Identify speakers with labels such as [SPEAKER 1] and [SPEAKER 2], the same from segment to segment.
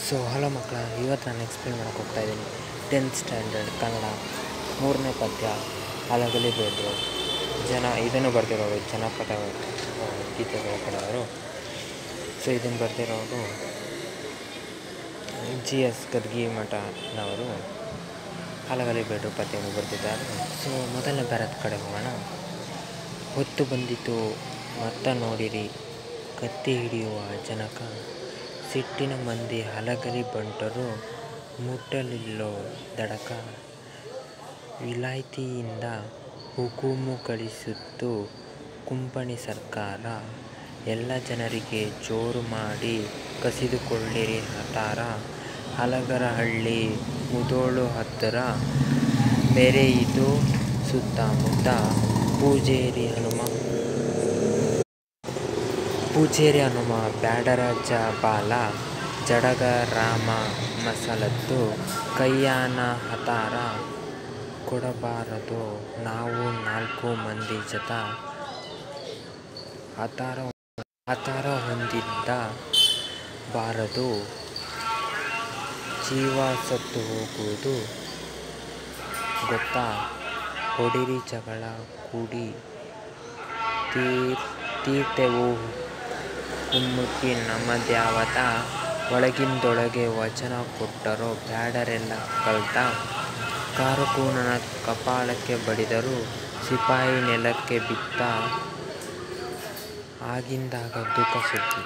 [SPEAKER 1] so hello ಮಕ್ಕಳ ಇವತ್ತು ನಾನು ಎಕ್ಸ್ಪ್ಲೇನ್ ಮಾಡೋಕೆ ಹೋಗ್ತಾ ಇದ್ದೀನಿ ಟೆಂತ್ ಸ್ಟ್ಯಾಂಡರ್ಡ್ ಕನ್ನಡ ಮೂರನೇ ಪದ್ಯ ಅಲಗಲಿ ಬೇಡ್ರು ಜನ ಇದನ್ನು ಬರೆದಿರೋರು ಜನಪದ ಆ, ಗೀತೆಗಳ ಕಡೆಯವರು ಸೊ ಇದನ್ನು ಬರೆದಿರೋರು ಜಿ ಎಸ್ ಗದ್ಗಿ ಮಠನವರು ಅಲಗಲಿ ಬೇಡ್ರು ಪದ್ಯವನ್ನು ಬರೆದಿದ್ದಾರೆ ಸೊ ಮೊದಲನೇ ಬ್ಯಾರದ ಕಡೆ ಹೋಗೋಣ ಹೊತ್ತು ಬಂದಿತು ಮತ್ತ ನೋಡಿರಿ ಕತ್ತಿ ಹಿಡಿಯುವ ಜನಕ ಸಿಟ್ಟಿನ ಮಂದಿ ಹಲಗಲಿ ಬಂಟರು ಮುಟ್ಟಲಿಲ್ಲೋ ದಡಕ ವಿಲಾಯ್ತಿಯಿಂದ ಹುಕುಮು ಕಳಿಸಿತ್ತು ಕುಂಪಣಿ ಸರ್ಕಾರ ಎಲ್ಲ ಜನರಿಗೆ ಜೋರು ಮಾಡಿ ಕಸಿದುಕೊಳ್ಳಿರಿ ಹತಾರ ಹಲಗರಹಳ್ಳಿ ಮುದೋಳು ಹತ್ತಿರ ಮೆರೆಯಿತು ಸುತ್ತಮುತ್ತ ಪೂಜೇರಿ ಹನುಮ ಪೂಜೇರಿ ಹನುಮ ಬ್ಯಾಡರಾಜ ಬಾಲ ಜಡಗ ರಾಮ ಮಸಲತ್ತು ಕೈಯಾನ ಹತಾರ ಕೊಡಬಾರದು ನಾವು ನಾಲ್ಕು ಮಂದಿ ಜತ ಹತಾರ ಹತಾರ ಹೊಂದಿದ್ದ ಬಾರದು ಜೀವ ಸತ್ತು ಹೋಗುವುದು ಗೊತ್ತಾ ಹೊಡಿರಿ ಜಗಳ ಕೂಡಿ ತೀರ್ ತೀರ್ಥೆವು ಕುಮ್ಮುಕ್ಕಿ ನಮ್ಮದ್ಯಾವತ ಒಳಗಿಂದೊಳಗೆ ವಚನ ಕೊಟ್ಟರೋ ಬ್ಯಾಡರೆಲ್ಲ ಕಲ್ತ ಕಾರಕೂನನ ಕಪಾಳಕ್ಕೆ ಬಡಿದರು ಸಿಪಾಯಿ ನೆಲಕ್ಕೆ ಬಿತ್ತ ಆಗಿಂದಾಗ ದುಃಖ ಸುದ್ದಿ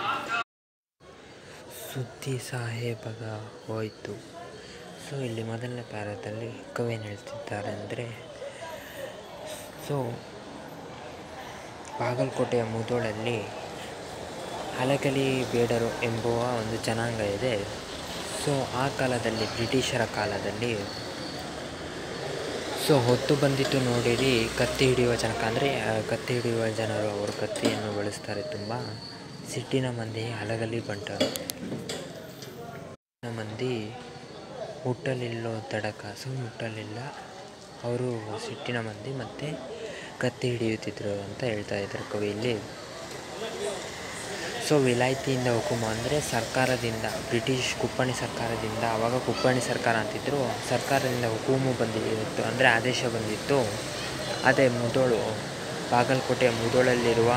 [SPEAKER 1] ಸುದ್ದಿ ಸಾಹೇಬಗ ಹೋಯಿತು ಸೊ ಇಲ್ಲಿ ಮೊದಲನೇ ಪ್ಯಾರದಲ್ಲಿ ಕವಿ ಏನು ಹೇಳ್ತಿದ್ದಾರೆ ಅಂದರೆ ಸೊ ಬಾಗಲಕೋಟೆಯ ಮುದೋಳಲ್ಲಿ ಹಲಗಲಿ ಬೇಡರು ಎಂಬುವ ಒಂದು ಜನಾಂಗ ಇದೆ ಸೊ ಆ ಕಾಲದಲ್ಲಿ ಬ್ರಿಟಿಷರ ಕಾಲದಲ್ಲಿ ಸೊ ಹೊತ್ತು ಬಂದಿತ್ತು ನೋಡಿರಿ ಕತ್ತಿ ಹಿಡಿಯುವ ಜನಕ ಅಂದರೆ ಕತ್ತಿ ಹಿಡಿಯುವ ಜನರು ಅವರು ಕತ್ತಿಯನ್ನು ಬಳಸ್ತಾರೆ ತುಂಬ ಸಿಟ್ಟಿನ ಮಂದಿ ಹಲಗಲಿ ಬಂಟರು ಮಂದಿ ಮುಟ್ಟಲಿಲ್ಲೋ ತಡಕ ಸೊ ಮುಟ್ಟಲಿಲ್ಲ ಅವರು ಸಿಟ್ಟಿನ ಮಂದಿ ಮತ್ತು ಕತ್ತಿ ಹಿಡಿಯುತ್ತಿದ್ದರು ಅಂತ ಹೇಳ್ತಾ ಇದ್ದಾರೆ ಕವಿ ಇಲ್ಲಿ ಸೊ ವಿಲಾಯ್ತಿಯಿಂದ ಹುಕುಮ ಅಂದರೆ ಸರ್ಕಾರದಿಂದ ಬ್ರಿಟಿಷ್ ಕುಪ್ಪಣಿ ಸರ್ಕಾರದಿಂದ ಆವಾಗ ಕುಪ್ಪಣಿ ಸರ್ಕಾರ ಅಂತಿದ್ರು ಸರ್ಕಾರದಿಂದ ಹುಕುಮು ಬಂದಿತ್ತು ಅಂದರೆ ಆದೇಶ ಬಂದಿತ್ತು ಅದೇ ಮುದೋಳು ಬಾಗಲಕೋಟೆಯ ಮುದೋಳಲ್ಲಿರುವ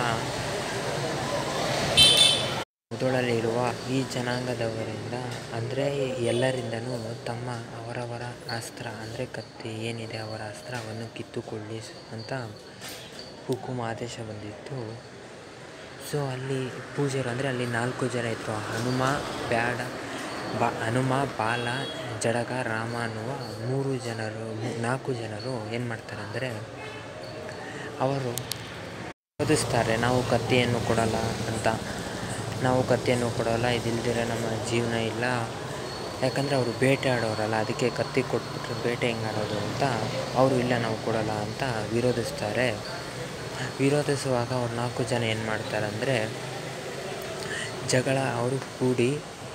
[SPEAKER 1] ಮುದೋಳಲ್ಲಿರುವ ಈ ಜನಾಂಗದವರಿಂದ ಅಂದರೆ ಎಲ್ಲರಿಂದನೂ ತಮ್ಮ ಅವರವರ ಅಸ್ತ್ರ ಅಂದರೆ ಕತ್ತಿ ಏನಿದೆ ಅವರ ಅಸ್ತ್ರವನ್ನು ಕಿತ್ತುಕೊಳ್ಳಿ ಅಂತ ಹುಕುಮ ಆದೇಶ ಬಂದಿತ್ತು ಸೊ ಅಲ್ಲಿ ಪೂಜೆರು ಅಂದರೆ ಅಲ್ಲಿ ನಾಲ್ಕು ಜನ ಇದ್ದರು ಹನುಮ ಬ್ಯಾಡ ಬಾ ಹನುಮ ಬಾಲ ಜಡಗ ರಾಮ ಅನ್ನುವ ಮೂರು ಜನರು ಮೂ- ನಾಲ್ಕು ಜನರು ಏನು ಮಾಡ್ತಾರೆ ಅಂದರೆ ಅವರು ಓದಿಸ್ತಾರೆ ನಾವು ಕತ್ತಿಯನ್ನು ಕೊಡಲ್ಲ ಅಂತ ನಾವು ಕತ್ತಿಯನ್ನು ಕೊಡೋಲ್ಲ ಇದಿಲ್ದಿರ ನಮ್ಮ ಜೀವನ ಇಲ್ಲ ಯಾಕಂದರೆ ಅವರು ಬೇಟೆ ಆಡೋರಲ್ಲ ಅದಕ್ಕೆ ಕತ್ತಿ ಕೊಟ್ಬಿಟ್ರೆ ಬೇಟೆ ಹೆಂಗೆ ಆಡೋದು ಅಂತ ಅವರು ಇಲ್ಲ ನಾವು ಕೊಡಲ್ಲ ಅಂತ ವಿರೋಧಿಸ್ತಾರೆ ವಿರೋಧಿಸುವಾಗ ಅವ್ರು ನಾಲ್ಕು ಜನ ಏನು ಮಾಡ್ತಾರೆ ಅಂದರೆ ಜಗಳ ಅವರು ಕೂಡಿ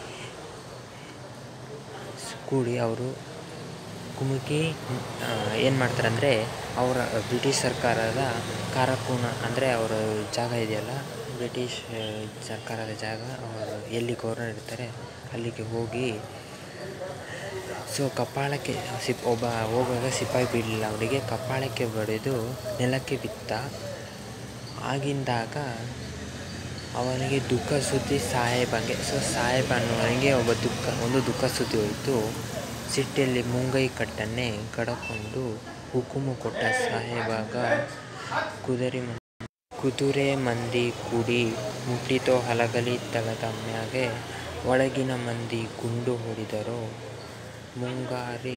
[SPEAKER 1] ಕೂಡಿ ಅವರು ಕುಮುಕಿ ಏನು ಮಾಡ್ತಾರೆ ಅಂದರೆ ಅವರ ಬ್ರಿಟಿಷ್ ಸರ್ಕಾರದ ಕಾರಕೂನ ಅಂದರೆ ಅವರ ಜಾಗ ಇದೆಯಲ್ಲ ಬ್ರಿಟಿಷ್ ಆ, ಸರ್ಕಾರದ ಜಾಗ ಅವರು ಎಲ್ಲಿ ಗೌರ್ನರ್ ಇರ್ತಾರೆ ಅಲ್ಲಿಗೆ ಹೋಗಿ ಸೊ ಕಪಾಳಕ್ಕೆ ಸಿಪ್ ಒಬ್ಬ ಹೋಗುವಾಗ ಸಿಪಾಯಿ ಬಿಡಲಿಲ್ಲ ಅವರಿಗೆ ಕಪಾಳಕ್ಕೆ ಬಡಿದು ನೆಲಕ್ಕೆ ಬಿತ್ತ ಆಗಿಂದಾಗ ಅವನಿಗೆ ದುಃಖ ಸುದ್ದಿ ಸಾಹೇಬಂಗೆ ಸೊ ಸಾಹೇಬ ಅನ್ನುವನಿಗೆ ಒಬ್ಬ ದುಃಖ ಒಂದು ದುಃಖ ಸುದ್ದಿ ಹೋಯಿತು ಸಿಟ್ಟಿಯಲ್ಲಿ ಮುಂಗೈ ಕಟ್ಟನ್ನೇ ಕಡಕೊಂಡು ಹುಕುಮು ಕೊಟ್ಟ ಸಾಹೇಬಾಗ ಕುದುರೆ ಮ- ಕುದುರೆ ಮಂದಿ ಕೂಡಿ ಮುಟ್ಟಿತೋ ಹಲಗಲಿ ತಗದ ಮ್ಯಾಗೆ ಒಳಗಿನ ಮಂದಿ ಗುಂಡು ಹೊಡಿದರು ಮುಂಗಾರಿ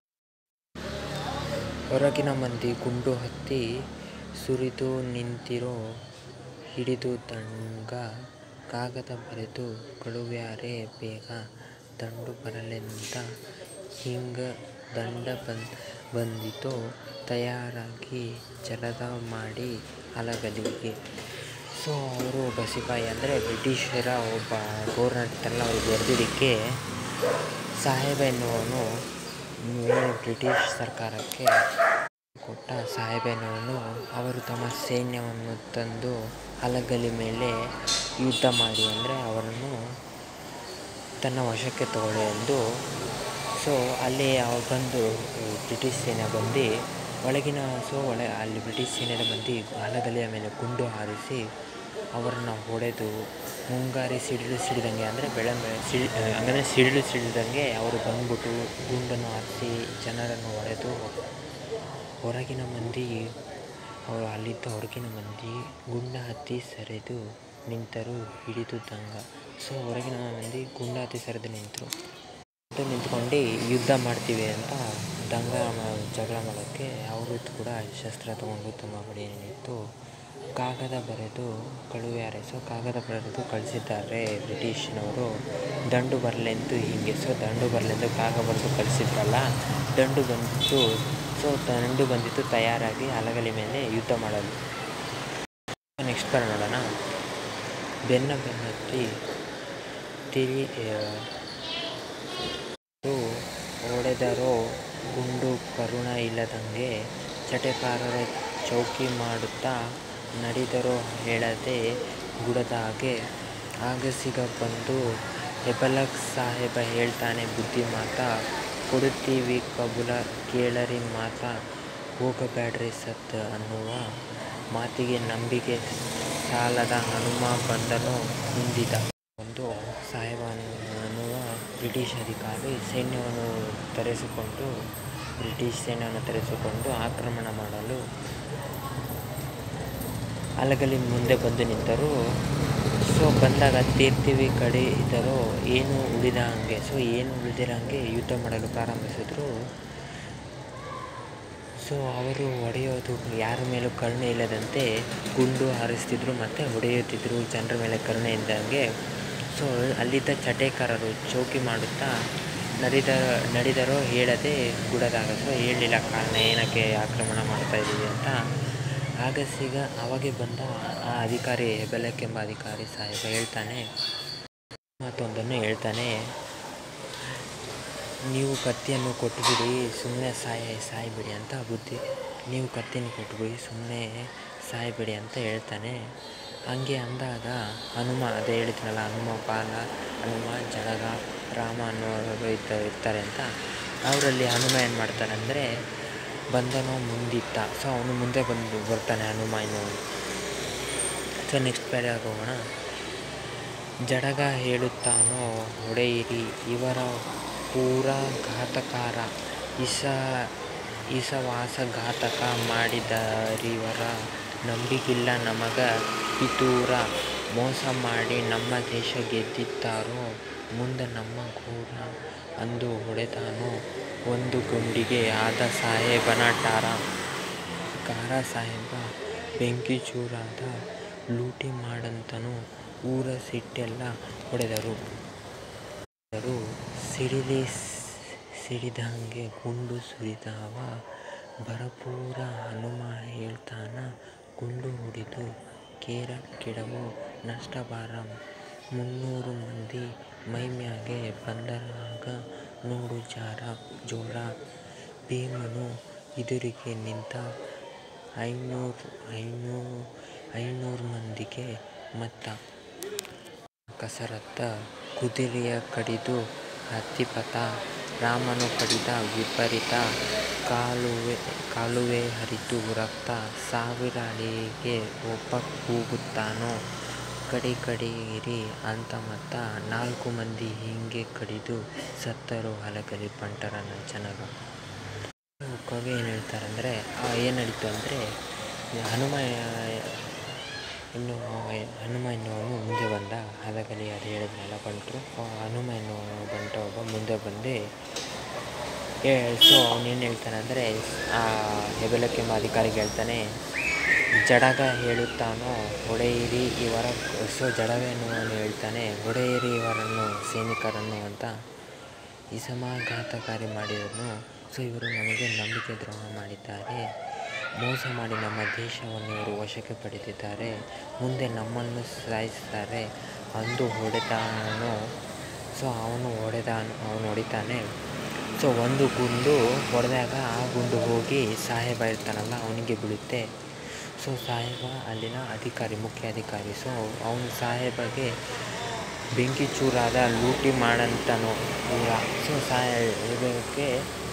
[SPEAKER 1] ಹೊರಗಿನ ಮಂದಿ ಗುಂಡು ಹತ್ತಿ ಸುರಿದು ನಿಂತಿರೋ ಹಿಡಿದು ದಂಗ ಕಾಗದ ಬರೆದು ಕಳುವ್ಯಾರೆ ಬೇಗ ದಂಡು ಬರಲೆಂದ ಹಿಂಗ ದಂಡ ಬಂದ್ ಬಂದಿತು ತಯಾರಾಗಿ ಜಲದ ಮಾಡಿ ಹಲಗಲಿಗೆ ಸೊ ಅವರು ಒಬ್ಬ ಸಿಪಾಯಿ ಅಂದರೆ ಬ್ರಿಟಿಷರ ಒಬ್ಬ ಗೌರ್ನರ್ ಇತ್ತಲ್ಲ ಅವ್ರಿಗೆ ಬರೆದಿದ್ದಕ್ಕೆ ಸಾಹೇಬ ಎನ್ನುವನು ಮೇಲೆ ಬ್ರಿಟಿಷ್ ಸರ್ಕಾರಕ್ಕೆ ಕೊಟ್ಟ ಸಾಹೇಬನವನು ಅವರು ತಮ್ಮ ಸೈನ್ಯವನ್ನು ತಂದು ಹಲಗಲಿ ಮೇಲೆ ಯುದ್ಧ ಮಾಡಿ ಅಂದರೆ ಅವರನ್ನು ತನ್ನ ವಶಕ್ಕೆ ತಗೊಳ್ಳಿ ಎಂದು ಸೊ ಅಲ್ಲಿ ಅವ್ರು ಬಂದು ಬ್ರಿಟಿಷ್ ಸೇನೆ ಬಂದು ಒಳಗಿನ ಸೊ ಒಳ ಅಲ್ಲಿ ಬ್ರಿಟಿಷ್ ಸೇನೆಯ ಬಂದು ಆಲಗಲಿಯ ಮೇಲೆ ಗುಂಡು ಹಾರಿಸಿ ಅವರನ್ನು ಹೊಡೆದು ಮುಂಗಾರಿ ಸಿಡಿಲು ಸಿಡಿದಂಗೆ ಅಂದರೆ ಬೆಳೆ ಸಿಡಿ ಅಂದರೆ ಸಿಡಿಲು ಸಿಡಿದಂಗೆ ಅವರು ಬಂದ್ಬಿಟ್ಟು ಗುಂಡನ್ನು ಹಾರಿಸಿ ಜನರನ್ನು ಹೊಡೆದು ಹೊರಗಿನ ಮಂದಿ ಅವರು ಅಲ್ಲಿದ್ದ ಹೊರಗಿನ ಮಂದಿ ಗುಂಡ ಹತ್ತಿ ಸರಿದು ನಿಂತರು ಹಿಡಿದು ದಂಗ ಸೊ ಹೊರಗಿನ ಮಂದಿ ಗುಂಡ ಹತ್ತಿ ಸರಿದು ನಿಂತರು ಮತ್ತು ನಿಂತ್ಕೊಂಡು ಯುದ್ಧ ಮಾಡ್ತೀವಿ ಅಂತ ದಂಗ ಮಾ- ಜಗಳ ಮಾಡೋಕ್ಕೆ ಅವರು ಕೂಡ ಶಸ್ತ್ರ ತಗೊಂಡು ತಮ್ಮ ಬಳಿ ನಿಂತು ಕಾಗದ ಬರೆದು ಕಳುವೆ ಹಾರೈಸೋ ಕಾಗದ ಬರೆದು ಕಳಿಸಿದ್ದಾರೆ ಬ್ರಿಟಿಷ್ನವರು ದಂಡು ಬರಲೆಂದು ಹೀಗೆ ಸೊ ದಂಡು ಬರಲೆಂದು ಕಾಗದ ಬರೆದು ಕಳಿಸಿದ್ರಲ್ಲ ದಂಡು ಬಂದಿತ್ತು ಸೊ ದಂಡು ಬಂದಿತ್ತು ತಯಾರಾಗಿ ಅಲಗಲಿ ಮೇಲೆ ಯುದ್ಧ ಮಾಡಲು ನೆಕ್ಸ್ಟ್ ಬರ ನೋಡೋಣ ಬೆನ್ನ ಬೆನ್ನತ್ತಿ ತಿಳಿ ಆ, ಹೊಡೆದರೋ ಗುಂಡು ಕರುಣ ಇಲ್ಲದಂಗೆ ಚಟೆಕಾರರ ಚೌಕಿ ಮಾಡುತ್ತಾ ನಡೆದರೋ ಹೇಳದೆ ಗುಡದ ಹಾಗೆ ಆಗಸಿಗ ಬಂದು ಹೆಬಲಕ್ ಸಾಹೇಬ ಹೇಳ್ತಾನೆ ಬುದ್ಧಿ ಮಾತ ಕೊಡುತ್ತೀವಿ ಕಬುಲ ಕೇಳರಿ ಮಾತ ಹೋಗಬ್ಯಾಡ್ರಿ ಸತ್ ಅನ್ನುವ ಮಾತಿಗೆ ನಂಬಿಕೆ ಸಾಲದ ಹನುಮ ಬಂದನು ಹಿಂದಿದ ಒಂದು ಸಾಹೇಬ ಅನ್ನುವ ಬ್ರಿಟಿಷ್ ಅಧಿಕಾರಿ ಸೈನ್ಯವನ್ನು ತರಿಸಿಕೊಂಡು ಬ್ರಿಟಿಷ್ ಸೈನ್ಯವನ್ನು ತರಿಸಿಕೊಂಡು ಆಕ್ರಮಣ ಮಾಡಲು ಅಲಗಲಿ ಮುಂದೆ ಬಂದು ನಿಂತರು ಸೊ ಬಂದಾಗ ತೀರ್ತೀವಿ ಕಡೆ ಇದ್ದರು ಏನು ಉಳಿದ ಹಾಗೆ ಸೊ ಏನು ಉಳಿದಿರೋ ಹಾಗೆ ಯುದ್ಧ ಮಾಡಲು ಪ್ರಾರಂಭಿಸಿದ್ರು ಸೊ ಅವರು ಹೊಡೆಯೋದು ಯಾರ ಮೇಲೂ ಕರುಣೆ ಇಲ್ಲದಂತೆ ಗುಂಡು ಹಾರಿಸ್ತಿದ್ರು ಮತ್ತು ಹೊಡೆಯುತ್ತಿದ್ದರು ಜನರ ಮೇಲೆ ಕರುಣೆ ಇದ್ದಂಗೆ ಸೊ ಅಲ್ಲಿದ್ದ ಚಟೇಕಾರರು ಚೌಕಿ ಮಾಡುತ್ತಾ ನಡಿದ ನಡೆದರೋ ಹೇಳದೆ ಗುಡದಾಗ ಸೊ ಹೇಳಲಿಲ್ಲ ಕಾರಣ ಏನಕ್ಕೆ ಆಕ್ರಮಣ ಮಾಡ್ತಾ ಇದ್ದೀವಿ ಅಂತ ಆಗಸೀಗ ಅವಾಗೆ ಬಂದ ಆ ಅಧಿಕಾರಿ ಹೆಬೆಲಕ್ಕೆಂಬ ಅಧಿಕಾರಿ ಸಾಹೇಬ ಹೇಳ್ತಾನೆ ಮಾತೊಂದನ್ನು ಹೇಳ್ತಾನೆ ನೀವು ಕತ್ತಿಯನ್ನು ಕೊಟ್ಟುಬಿಡಿ ಸುಮ್ಮನೆ ಸಾಯ ಸಾಯ್ಬಿಡಿ ಅಂತ ಬುದ್ಧಿ ನೀವು ಕತ್ತಿಯನ್ನು ಕೊಟ್ಟುಬಿಡಿ ಸುಮ್ಮನೆ ಸಾಯ್ಬಿಡಿ ಅಂತ ಹೇಳ್ತಾನೆ ಹಂಗೆ ಅಂದಾಗ ಹನುಮ ಅದೇ ಹೇಳಿದ್ನಲ್ಲ ಹನುಮ ಬಾಲ ಹನುಮ ಜಳಗ ರಾಮ ಅನ್ನೋರು ಇದ್ದ ಇರ್ತಾರೆ ಅಂತ ಅವರಲ್ಲಿ ಹನುಮ ಏನು ಮಾಡ್ತಾನೆ ಅಂದರೆ ಬಂದನೋ ಮುಂದಿತ್ತ ಸೊ ಅವನು ಮುಂದೆ ಬಂದು ಬರ್ತಾನೆ ಹನುಮ ಇನ್ನು ಸೊ ನೆಕ್ಸ್ಟ್ ಪ್ಯಾರಾಗ ಹೋಗೋಣ ಜಡಗ ಹೇಳುತ್ತಾನೋ ಹೊಡೆಯಿರಿ ಇವರ ಪೂರ ಘಾತಕಾರ ಇಸ ಇಸವಾಸಘಾತಕ ಮಾಡಿದರಿವರ ನಂಬಿಗಿಲ್ಲ ನಮಗ ಪಿತೂರ ಮೋಸ ಮಾಡಿ ನಮ್ಮ ದೇಶ ಗೆದ್ದಿದ್ದಾರೋ ಮುಂದೆ ನಮ್ಮ ಗೂಢ ಅಂದು ಹೊಡೆದಾನೋ ಒಂದು ಗುಂಡಿಗೆ ಆದ ಸಾಹೇಬನ ಟಾರ ಕಾರ ಸಾಹೇಬ ಬೆಂಕಿ ಚೂರಾದ ಲೂಟಿ ಮಾಡಂತನು ಊರ ಸಿಟ್ಟೆಲ್ಲ ಹೊಡೆದರು ರು ಸಿಡಿಲಿ ಸಿಡಿದಂಗೆ ಗುಂಡು ಸುರಿದವ ಭರಪೂರ ಹನುಮ ಹೇಳ್ತಾನ ಗುಂಡು ಹೊಡೆದು ಕೇರ ಕೆಡವು ನಷ್ಟ ಬಾರ ಮುನ್ನೂರು ಮಂದಿ ಮೈಮ್ಯಾಗೆ ಬಂದರಾಗ ನೋಡು ಜಾರ ಜೋರ ಭೀಮನು ಎದುರಿಗೆ ನಿಂತ ಐನೂರು ಐನೂರು ಐನೂರು ಮಂದಿಗೆ ಮತ್ತ ಕಸರತ್ತ ಕುದುರೆಯ ಕಡಿದು ಹತ್ತಿಪಥ ರಾಮನು ಕಡಿದ ವಿಪರೀತ ಕಾಲುವೆ ಕಾಲುವೆ ಹರಿದು ರಕ್ತ ಸಾವಿರ ಅಡಿಗೆ ಒಬ್ಬ ಕೂಗುತ್ತಾನೋ ಕಡಿ ಕಡೀರಿ ಅಂತ ಮತ್ತ ನಾಲ್ಕು ಮಂದಿ ಹಿಂಗೆ ಕಡಿದು ಸತ್ತರು ಹಲಗಲಿ ಬಂಟರನ ಜನಗ ಕವಿ ಏನು ಹೇಳ್ತಾರೆ ಅಂದರೆ ಏನು ನಡೀತು ಅಂದರೆ ಹನುಮ ಇನ್ನು ಹನುಮ ಎನ್ನುವನು ಮುಂದೆ ಬಂದ ಹಲಗಲಿ ಅದು ಹೇಳಿದ್ನಲ್ಲ ಬಂಟರು ಹನುಮ ಎನ್ನುವ ಬಂಟ ಒಬ್ಬ ಮುಂದೆ ಬಂದು ಏ ಸೊ ಅವನೇನು ಹೇಳ್ತಾನೆ ಅಂದರೆ ಆ ಹೆಬೆಲಕ್ಕೆಂಬ ಅಧಿಕಾರಿಗೆ ಹೇಳ್ತಾನೆ ಜಡಗ ಹೇಳುತ್ತಾನೋ ಹೊಡೆಯಿರಿ ಇವರ ಸೊ ಜಡಗ ಎನ್ನುವನು ಹೇಳ್ತಾನೆ ಹೊಡೆಯಿರಿ ಇವರನ್ನು ಸೈನಿಕರನ್ನು ಅಂತ ಇಸಮಾಘಾತಕಾರಿ ಮಾಡಿದನು ಸೊ ಇವರು ನಮಗೆ ನಂಬಿಕೆ ದ್ರೋಹ ಮಾಡಿದ್ದಾರೆ ಮೋಸ ಮಾಡಿ ನಮ್ಮ ದೇಶವನ್ನು ಇವರು ವಶಕ್ಕೆ ಪಡೆದಿದ್ದಾರೆ ಮುಂದೆ ನಮ್ಮನ್ನು ಸಾಯಿಸ್ತಾರೆ ಅಂದು ಹೊಡೆದಾನು ಸೊ ಅವನು ಹೊಡೆದಾನು ಅವನು ಹೊಡಿತಾನೆ ಸೊ ಒಂದು ಗುಂಡು ಹೊಡೆದಾಗ ಆ ಗುಂಡು ಹೋಗಿ ಸಾಹೇಬ ಇರ್ತಾನಲ್ಲ ಅವನಿಗೆ ಬೀಳುತ್ತೆ ಸೊ ಸಾಹೇಬ ಅಲ್ಲಿನ ಅಧಿಕಾರಿ ಮುಖ್ಯ ಅಧಿಕಾರಿ ಸೊ ಅವನು ಸಾಹೇಬಗೆ ಬೆಂಕಿ ಚೂರಾದ ಲೂಟಿ ಮಾಡಂತನೋ ಊರ ಸೊ ಸಾಯಬೇಕೆ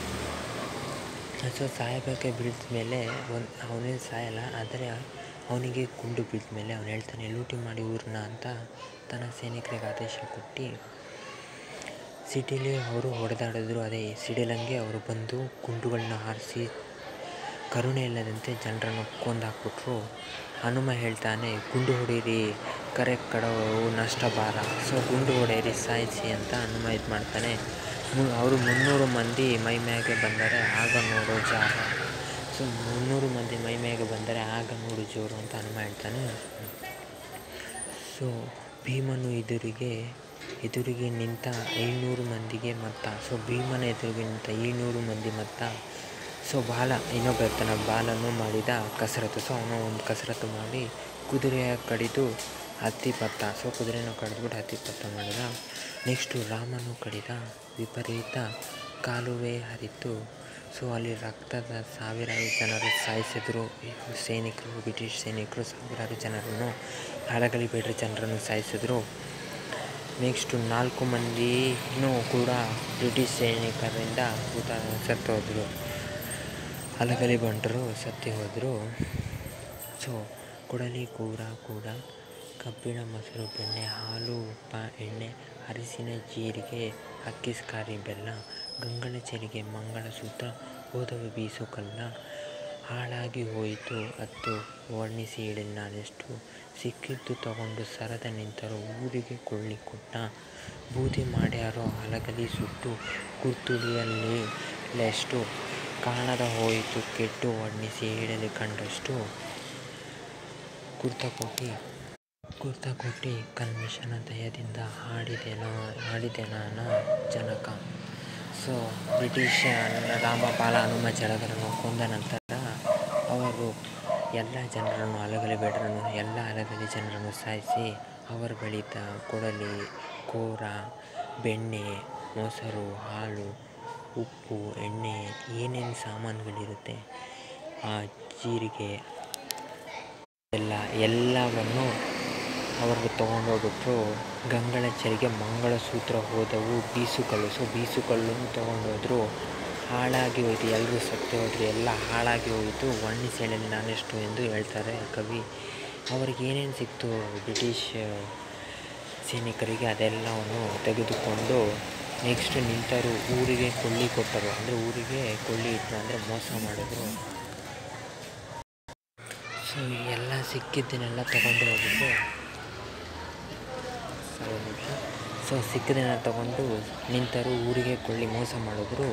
[SPEAKER 1] ಸೊ ಸಾಯಬೇಕೆ ಬೀಳ್ದ ಮೇಲೆ ಒಂದು ಅವನೇ ಸಾಯಲ್ಲ ಆದರೆ ಅವನಿಗೆ ಗುಂಡು ಬಿದ್ದ ಮೇಲೆ ಅವನು ಹೇಳ್ತಾನೆ ಲೂಟಿ ಮಾಡಿ ಊರನ್ನ ಅಂತ ತನ್ನ ಸೈನಿಕರಿಗೆ ಆದೇಶ ಕೊಟ್ಟು ಸಿಟಿಲಿ ಅವರು ಹೊಡೆದಾಡಿದ್ರು ಅದೇ ಸಿಡಿಲಂಗೆ ಅವರು ಬಂದು ಗುಂಡುಗಳನ್ನ ಹಾರಿಸಿ ಕರುಣೆ ಇಲ್ಲದಂತೆ ಜನರನ್ನು ಕೊಂದಾಕ್ಬಿಟ್ರು ಹನುಮ ಹೇಳ್ತಾನೆ ಗುಂಡು ಹೊಡೀರಿ ಕರೆ ಕಡವು ನಷ್ಟ ಭಾರ ಸೊ ಗುಂಡು ಹೊಡೆಯಿರಿ ಸಾಯಿಸಿ ಅಂತ ಹನುಮ ಇದು ಮಾಡ್ತಾನೆ ಮು ಅವರು ಮುನ್ನೂರು ಮಂದಿ ಮೈ ಮ್ಯಾಗೆ ಬಂದರೆ ಆಗ ನೋಡೋ ಜಾರ ಸೊ ಮುನ್ನೂರು ಮಂದಿ ಮೈ ಮ್ಯಾಗೆ ಬಂದರೆ ಆಗ ನೋಡು ಜೋರು ಅಂತ ಹನುಮ ಹೇಳ್ತಾನೆ ಸೊ ಭೀಮನು ಎದುರಿಗೆ ಎದುರಿಗೆ ನಿಂತ ಐನೂರು ಮಂದಿಗೆ ಮತ್ತ ಸೊ ಭೀಮನ ಎದುರಿಗೆ ನಿಂತ ಐನೂರು ಮಂದಿ ಮತ್ತ ಸೊ ಬಾಲ ಇನ್ನೊಬ್ಬ ಇರ್ತಾನೆ ಬಾಲನು ಮಾಡಿದ ಕಸರತ್ತು ಸೊ ಅವನು ಒಂದು ಕಸರತ್ತು ಮಾಡಿ ಕುದುರೆಯ ಕಡಿದು ಹತ್ತಿ ಪತ್ತ ಸೊ ಕುದುರೆನ ಕಡಿದ್ಬಿಟ್ಟು ಹತ್ತಿ ಪತ್ತ ಮಾಡಿದ ನೆಕ್ಸ್ಟು ರಾಮನು ಕಡಿದ ವಿಪರೀತ ಕಾಲುವೆ ಹರಿತು ಸೊ ಅಲ್ಲಿ ರಕ್ತದ ಸಾವಿರಾರು ಜನರು ಸಾಯಿಸಿದ್ರು ಸೈನಿಕರು ಬ್ರಿಟಿಷ್ ಸೈನಿಕರು ಸಾವಿರಾರು ಜನರನ್ನು ಹಡಗಲಿ ಬೇಡ್ರ ಜನರನ್ನು ಸಾಯಿಸಿದ್ರು ನೆಕ್ಸ್ಟು ನಾಲ್ಕು ಮಂದಿನೂ ಕೂಡ ಬ್ರಿಟಿಷ್ ಸೈನಿಕರಿಂದ ಹುತ ಸತ್ತು ಹೋದರು ಹಲಗಲಿ ಬಂಟರು ಸತ್ತಿ ಹೋದರು ಸೊ ಕೊಡಲಿ ಕೂರ ಕೂಡ ಕಬ್ಬಿಣ ಮೊಸರು ಬೆಣ್ಣೆ ಹಾಲು ಉಪ್ಪ ಎಣ್ಣೆ ಅರಿಶಿನ ಜೀರಿಗೆ ಅಕ್ಕಿಸ್ಕಾರಿ ಬೆಲ್ಲ ಗಂಗಳ ಚೆರಿಗೆ ಮಂಗಳಸೂತ್ರ ಹೋದವು ಬೀಸು ಕಲ್ಲ ಹಾಳಾಗಿ ಹೋಯಿತು ಅತ್ತು ವರ್ಣಿಸಿ ಹೇಳಿಲ್ಲ ನಾನೆಷ್ಟು ಸಿಕ್ಕಿದ್ದು ತಗೊಂಡು ಸರದ ನಿಂತರು ಊರಿಗೆ ಕೊಳ್ಳಿ ಕೊಟ್ಟ ಬೂದಿ ಮಾಡ್ಯಾರೋ ಹಲಗಲಿ ಸುಟ್ಟು ಕುರ್ತುಳಿಯಲ್ಲಿ ಲೆಷ್ಟು ಕಾಣದ ಹೋಯಿತು ಕೆಟ್ಟು ವರ್ಣಿಸಿ ಹೇಳಲಿ ಕಂಡಷ್ಟು ಕುರ್ತಕೋಟಿ ಕುರ್ತಕೋಟಿ ಕಲ್ಮಶನ ದಯದಿಂದ ಹಾಡಿದೆನ ಹಾಡಿದೆನಾನ ಜನಕ ಸೊ ಬ್ರಿಟಿಷ್ ರಾಮ ಬಾಲ ಹನುಮ ಜಳಗರನ್ನು ಕೊಂದ ನಂತರ ಅವರು ಎಲ್ಲ ಜನರನ್ನು ಅಲಗಲಿ ಬೇಡರನ್ನು ಎಲ್ಲ ಅಲಗಲಿ ಜನರನ್ನು ಸಾಯಿಸಿ ಅವರ ಬಳಿತ ಕೊಡಲಿ ಕೋರ ಬೆಣ್ಣೆ ಮೊಸರು ಹಾಲು ಉಪ್ಪು ಎಣ್ಣೆ ಏನೇನು ಸಾಮಾನುಗಳಿರುತ್ತೆ ಆ ಜೀರಿಗೆ ಎಲ್ಲ ಎಲ್ಲವನ್ನು ಅವರು ತೊಗೊಂಡೋಗ್ಬಿಟ್ರು ಗಂಗಳ ಚೆರಿಗೆ ಮಂಗಳಸೂತ್ರ ಹೋದವು ಬೀಸುಕಲ್ಲು ಸೊ ಬೀಸುಕಲ್ಲನ್ನು ತೊಗೊಂಡೋದ್ರು ಹಾಳಾಗಿ ಹೋಯಿತು ಎಲ್ಲರೂ ಸತ್ತು ಹೋದ್ರು ಎಲ್ಲ ಹಾಳಾಗಿ ಹೋಯಿತು ವರ್ಣಿಸಿ ಹೇಳಲಿ ನಾನೆಷ್ಟು ಎಂದು ಹೇಳ್ತಾರೆ ಕವಿ ಅವ್ರಿಗೆ ಏನೇನು ಸಿಕ್ತು ಬ್ರಿಟಿಷ್ ಸೈನಿಕರಿಗೆ ಅದೆಲ್ಲವನ್ನು ತೆಗೆದುಕೊಂಡು ನೆಕ್ಸ್ಟ್ ನಿಂತರು ಊರಿಗೆ ಕೊಳ್ಳಿ ಕೊಟ್ಟರು ಅಂದರೆ ಊರಿಗೆ ಕೊಳ್ಳಿ ಇಟ್ಟರು ಅಂದರೆ ಮೋಸ ಮಾಡಿದ್ರು ಸೊ ಎಲ್ಲ ಸಿಕ್ಕಿದ್ದನ್ನೆಲ್ಲ ತಗೊಂಡು ಹೋಗಿದ್ದು ಸಾವಿರ ನಿಮಿಷ ಸೊ ಸಿಕ್ಕಿದ್ದನ್ನ ತಗೊಂಡು ನಿಂತರು ಊರಿಗೆ ಕೊಳ್ಳಿ ಮೋಸ ಮಾಡಿದ್ರು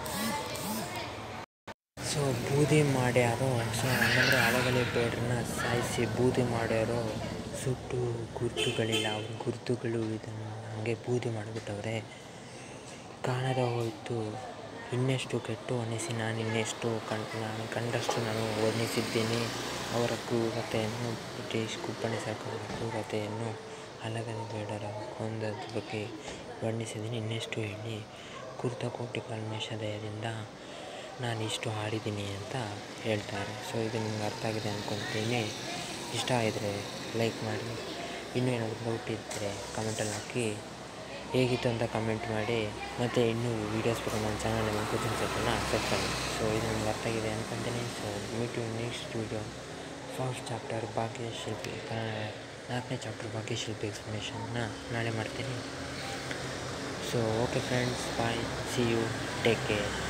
[SPEAKER 1] ಸೊ ಬೂದಿ ಮಾಡ್ಯಾರೋ ಸೊ ಹಂಗಂದ್ರೆ ಅಲಗಲಿ ಬೇಡ್ರನ್ನ ಸಾಯಿಸಿ ಬೂದಿ ಮಾಡ್ಯಾರೋ ಸುಟ್ಟು ಗುರುತುಗಳಿಲ್ಲ ಅವ್ರ ಗುರುತುಗಳು ಇದನ್ನು ಹಾಗೆ ಬೂದಿ ಮಾಡಿಬಿಟ್ಟವ್ರೆ ಕಾಣದ ಹೋಯಿತು ಇನ್ನೆಷ್ಟು ಕೆಟ್ಟು ಅನಿಸಿ ನಾನು ಇನ್ನೆಷ್ಟು ಕಣ್ ನಾನು ಕಂಡಷ್ಟು ನಾನು ವರ್ಣಿಸಿದ್ದೇನೆ ಅವರ ಕ್ರೂರತೆಯನ್ನು ಬ್ರಿಟಿಷ್ ಕುಪ್ಪಣಿ ಸರ್ಕಾರದ ಕ್ರೂರತೆಯನ್ನು ಹಲಗಲಿ ಬೇಡರ ಕೊಂದದ ಬಗ್ಗೆ ವರ್ಣಿಸಿದ್ದೀನಿ ಇನ್ನೆಷ್ಟು ಹೇಳಿ ಕುರ್ತಕೋಟಿ ಕಲ್ಮೇಶ ದಯದಿಂದ ನಾನು ಇಷ್ಟು ಹಾಡಿದ್ದೀನಿ ಅಂತ ಹೇಳ್ತಾರೆ ಸೊ ಇದು ನಿಮ್ಗೆ ಅರ್ಥ ಆಗಿದೆ ಅಂದ್ಕೊತೀನಿ ಇಷ್ಟ ಆಗಿದರೆ ಲೈಕ್ ಮಾಡಿ ಇನ್ನೂ ಏನಾದರೂ ಡೌಟ್ ಇದ್ದರೆ ಕಮೆಂಟಲ್ಲಿ ಹಾಕಿ ಹೇಗಿತ್ತು ಅಂತ ಕಮೆಂಟ್ ಮಾಡಿ ಮತ್ತು ಇನ್ನೂ ವೀಡಿಯೋಸ್ ಬರೋ ನನ್ನ ಚಾನಲ್ ನಿಮ್ಮ ಕೋಚಿಂಗ್ ಸೆಟ್ಟನ್ನು ಸಬ್ಸ್ಕ್ರೈಬ್ ಸೊ ಇದು ನಿಮ್ಗೆ ಅರ್ಥ ಆಗಿದೆ ಅಂದ್ಕೊತೀನಿ so meet you next video first chapter Bhagyashilpi ನಾಲ್ಕನೇ ಚಾಪ್ಟರ್ ಭಾಗ್ಯಶಿಲ್ಪಿ ಎಕ್ಸ್ಪ್ಲನೇಷನ್ನ ನಾಳೆ ಮಾಡ್ತೀನಿ so okay friends bye see you take care